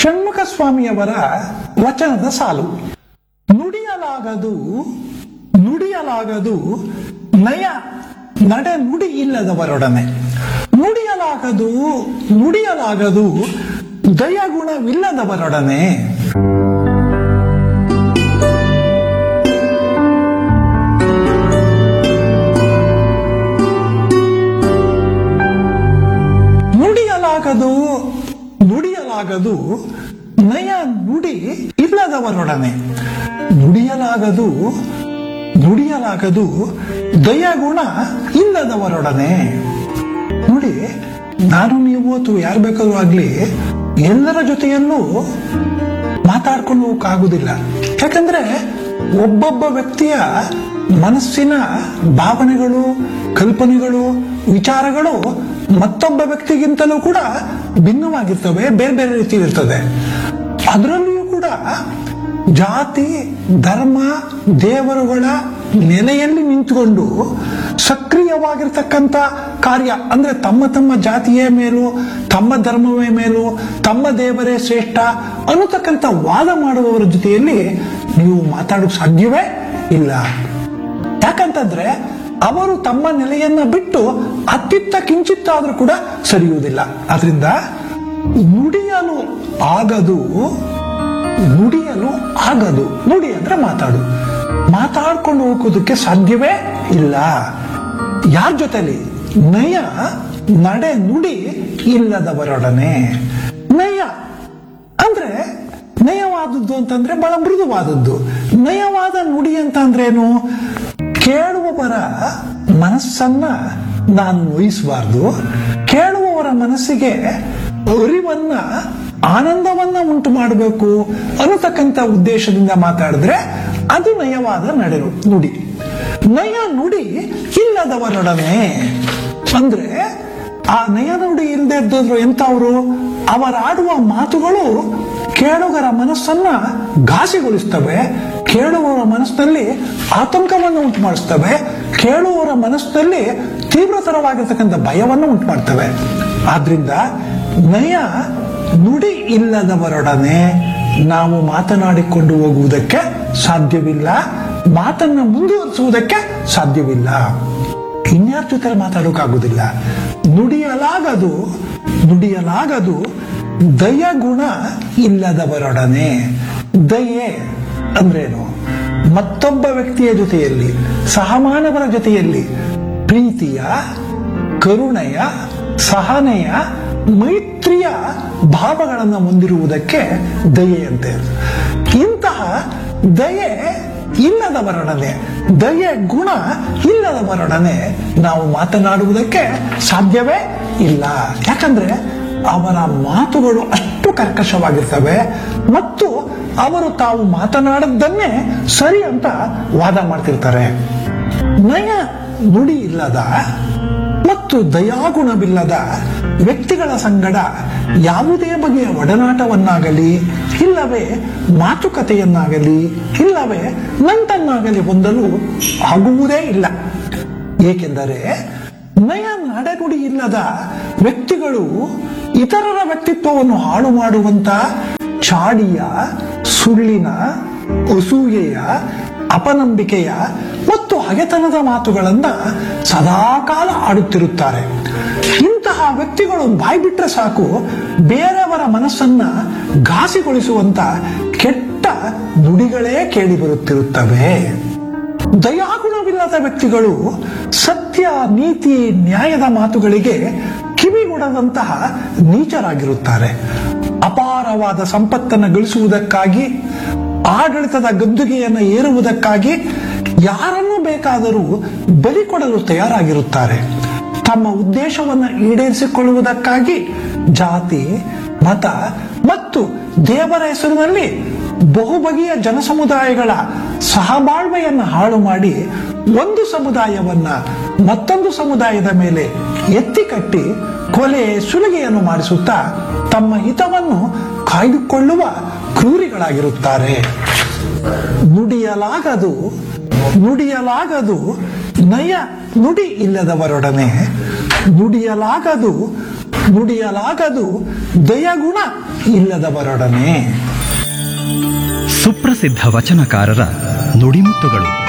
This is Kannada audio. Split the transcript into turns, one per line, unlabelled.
ಷಣ್ಮುಖ ಸ್ವಾಮಿಯವರ ವಚನದ ಸಾಲು ನುಡಿಯಲಾಗದು ನುಡಿಯಲಾಗದು ನಯ ನಡೆ ನುಡಿ ಇಲ್ಲದವರೊಡನೆ ನುಡಿಯಲಾಗದು ನುಡಿಯಲಾಗದು ದಯಗುಣವಿಲ್ಲದವರೊಡನೆ ನುಡಿಯಲಾಗದು ನುಡಿಯಲಾಗದು ನಯ ನುಡಿ ಇಲ್ಲದವರೊಡನೆ ನುಡಿಯಲಾಗದು ನುಡಿಯಲಾಗದು ದಯಗುಣ ಇಲ್ಲದವರೊಡನೆ ನೋಡಿ ನಾನು ನೀವು ಅಥವಾ ಯಾರು ಬೇಕಾದ್ರೂ ಆಗ್ಲಿ ಎಲ್ಲರ ಜೊತೆಯಲ್ಲೂ ಮಾತಾಡ್ಕೊಂಡು ಹೋಗಕ್ಕಾಗುದಿಲ್ಲ ಯಾಕಂದ್ರೆ ಒಬ್ಬೊಬ್ಬ ವ್ಯಕ್ತಿಯ ಮನಸ್ಸಿನ ಭಾವನೆಗಳು ಕಲ್ಪನೆಗಳು ವಿಚಾರಗಳು ಮತ್ತೊಬ್ಬ ವ್ಯಕ್ತಿಗಿಂತಲೂ ಕೂಡ ಭಿನ್ನವಾಗಿರ್ತವೆ ಬೇರೆ ಬೇರೆ ರೀತಿ ಇರ್ತದೆ ಅದರಲ್ಲಿಯೂ ಕೂಡ ಜಾತಿ ಧರ್ಮ ದೇವರುಗಳ ನೆಲೆಯಲ್ಲಿ ನಿಂತುಕೊಂಡು ಸಕ್ರಿಯವಾಗಿರ್ತಕ್ಕಂಥ ಕಾರ್ಯ ಅಂದ್ರೆ ತಮ್ಮ ತಮ್ಮ ಜಾತಿಯೇ ಮೇಲು ತಮ್ಮ ಧರ್ಮವೇ ಮೇಲು ತಮ್ಮ ದೇವರೇ ಶ್ರೇಷ್ಠ ಅನ್ನತಕ್ಕಂಥ ವಾದ ಮಾಡುವವರ ಜೊತೆಯಲ್ಲಿ ನೀವು ಮಾತಾಡೋಕ್ ಸಾಧ್ಯವೇ ಇಲ್ಲ ಯಾಕಂತಂದ್ರೆ ಅವರು ತಮ್ಮ ನೆಲೆಯನ್ನ ಬಿಟ್ಟು ಅತ್ತಿತ್ತ ಕಿಂಚಿತ್ತಾದ್ರೂ ಕೂಡ ಸರಿಯುವುದಿಲ್ಲ ಆದ್ರಿಂದ ನುಡಿಯಲು ಆಗದು ನುಡಿಯಲು ಆಗದು ನುಡಿ ಅಂದ್ರೆ ಮಾತಾಡು ಮಾತಾಡ್ಕೊಂಡು ಹೋಗೋದಕ್ಕೆ ಸಾಧ್ಯವೇ ಇಲ್ಲ ಯಾರ ಜೊತೆಲಿ ನಯ ನಡೆ ನುಡಿ ಇಲ್ಲದವರೊಡನೆ ನಯ ಅಂದ್ರೆ ನಯವಾದದ್ದು ಅಂತಂದ್ರೆ ಬಹಳ ಮೃದುವಾದದ್ದು ನಯವಾದ ನುಡಿ ಅಂತ ಅಂದ್ರೇನು ಕೇಳುವವರ ಮನಸ್ಸನ್ನ ನಾನು ನೋಯಿಸಬಾರ್ದು ಕೇಳುವವರ ಮನಸ್ಸಿಗೆ ಅರಿವನ್ನ ಆನಂದವನ್ನ ಉಂಟು ಮಾಡಬೇಕು ಅನ್ನತಕ್ಕಂಥ ಉದ್ದೇಶದಿಂದ ಮಾತಾಡಿದ್ರೆ ಅದು ನಯವಾದ ನಡೆ ನುಡಿ ನಯ ನುಡಿ ಇಲ್ಲದವರೊಡನೆ ಅಂದ್ರೆ ಆ ನಯ ನುಡಿ ಇಲ್ಲದೆ ಇದ್ದದ್ರು ಎಂತವರು ಅವರಾಡುವ ಮಾತುಗಳು ಕೇಳುಗರ ಮನಸ್ಸನ್ನ ಘಾಸಿಗೊಳಿಸ್ತವೆ ಕೇಳುವವರ ಮನಸ್ಸಿನಲ್ಲಿ ಆತಂಕವನ್ನು ಉಂಟು ಮಾಡಿಸ್ತವೆ ಕೇಳುವವರ ಮನಸ್ಸಿನಲ್ಲಿ ತೀವ್ರತರವಾಗಿರ್ತಕ್ಕಂಥ ಭಯವನ್ನು ಉಂಟು ಮಾಡ್ತವೆ ಆದ್ರಿಂದ ನಯ ನುಡಿ ಇಲ್ಲದವರೊಡನೆ ನಾವು ಮಾತನಾಡಿಕೊಂಡು ಹೋಗುವುದಕ್ಕೆ ಸಾಧ್ಯವಿಲ್ಲ ಮಾತನ್ನ ಮುಂದುವರಿಸುವುದಕ್ಕೆ ಸಾಧ್ಯವಿಲ್ಲ ಇನ್ಯಾರ ಜೊತೆ ಮಾತಾಡೋಕ್ಕಾಗುದಿಲ್ಲ ನುಡಿಯಲಾಗದು ನುಡಿಯಲಾಗದು ದಯಗುಣ ಇಲ್ಲದವರೊಡನೆ ದಯೆ ಅಂದ್ರೇನು ಮತ್ತೊಬ್ಬ ವ್ಯಕ್ತಿಯ ಜೊತೆಯಲ್ಲಿ ಸಹಮಾನವರ ಜೊತೆಯಲ್ಲಿ ಪ್ರೀತಿಯ ಕರುಣೆಯ ಸಹನೆಯ ಮೈತ್ರಿಯ ಭಾವಗಳನ್ನು ಹೊಂದಿರುವುದಕ್ಕೆ ದಯೆಯಂತೆ ಇಂತಹ ದಯೆ ಇಲ್ಲದವರೊಡನೆ ದಯೆ ಗುಣ ಇಲ್ಲದವರೊಡನೆ ನಾವು ಮಾತನಾಡುವುದಕ್ಕೆ ಸಾಧ್ಯವೇ ಇಲ್ಲ ಯಾಕಂದ್ರೆ ಅವರ ಮಾತುಗಳು ಅಷ್ಟು ಕರ್ಕಶವಾಗಿರ್ತವೆ ಮತ್ತು ಅವರು ತಾವು ಮಾತನಾಡದ್ದನ್ನೇ ಸರಿ ಅಂತ ವಾದ ಮಾಡ್ತಿರ್ತಾರೆ ನಯ ನುಡಿ ಇಲ್ಲದ ಮತ್ತು ದಯಾಗುಣವಿಲ್ಲದ ವ್ಯಕ್ತಿಗಳ ಸಂಗಡ ಯಾವುದೇ ಬಗೆಯ ಒಡನಾಟವನ್ನಾಗಲಿ ಇಲ್ಲವೇ ಮಾತುಕತೆಯನ್ನಾಗಲಿ ಇಲ್ಲವೇ ನಂಟನ್ನಾಗಲಿ ಹೊಂದಲು ಆಗುವುದೇ ಇಲ್ಲ ಏಕೆಂದರೆ ನಯ ನಡೆನುಡಿ ಇಲ್ಲದ ವ್ಯಕ್ತಿಗಳು ಇತರರ ವ್ಯಕ್ತಿತ್ವವನ್ನು ಹಾಳು ಮಾಡುವಂತ ಚಾಡಿಯ ಸುಳ್ಳಿನ ಅಸೂಯೆಯ ಅಪನಂಬಿಕೆಯ ಮತ್ತು ಹಗೆತನದ ಮಾತುಗಳನ್ನ ಸದಾಕಾಲ ಆಡುತ್ತಿರುತ್ತಾರೆ ಇಂತಹ ವ್ಯಕ್ತಿಗಳು ಬಾಯ್ಬಿಟ್ರೆ ಸಾಕು ಬೇರೆಯವರ ಮನಸ್ಸನ್ನ ಘಾಸಿಗೊಳಿಸುವಂತ ಕೆಟ್ಟ ನುಡಿಗಳೇ ಕೇಳಿ ಬರುತ್ತಿರುತ್ತವೆ ದಯಾಗುಣವಿಲ್ಲದ ವ್ಯಕ್ತಿಗಳು ಸತ್ಯ ನೀತಿ ನ್ಯಾಯದ ಮಾತುಗಳಿಗೆ ಕಿವಿಗೊಡದಂತಹ ನೀಚರಾಗಿರುತ್ತಾರೆ ಅಪಾರವಾದ ಸಂಪತ್ತನ್ನು ಗಳಿಸುವುದಕ್ಕಾಗಿ ಆಡಳಿತದ ಗದ್ದುಗೆಯನ್ನು ಏರುವುದಕ್ಕಾಗಿ ಯಾರನ್ನೂ ಬೇಕಾದರೂ ಬಲಿ ಕೊಡಲು ತಯಾರಾಗಿರುತ್ತಾರೆ ತಮ್ಮ ಉದ್ದೇಶವನ್ನು ಈಡೇರಿಸಿಕೊಳ್ಳುವುದಕ್ಕಾಗಿ ಜಾತಿ ಮತ ಮತ್ತು ದೇವರ ಹೆಸರಿನಲ್ಲಿ ಬಹುಬಗೆಯ ಜನಸಮುದಾಯಗಳ ಸಹಬಾಳ್ವೆಯನ್ನು ಹಾಳು ಮಾಡಿ ಒಂದು ಸಮುದಾಯವನ್ನ ಮತ್ತೊಂದು ಸಮುದಾಯದ ಮೇಲೆ ಎತ್ತಿ ಕಟ್ಟಿ ಕೊಲೆ ಸುಲಿಗೆಯನ್ನು ಮಾಡಿಸುತ್ತಾ ತಮ್ಮ ಹಿತವನ್ನು ಕಾಯ್ದುಕೊಳ್ಳುವ ಕ್ರೂರಿಗಳಾಗಿರುತ್ತಾರೆ ನುಡಿಯಲಾಗದು ದಯಗುಣ ಇಲ್ಲದವರೊಡನೆ
ಸುಪ್ರಸಿದ್ಧ ವಚನಕಾರರ ನುಡಿಮುತ್ತುಗಳು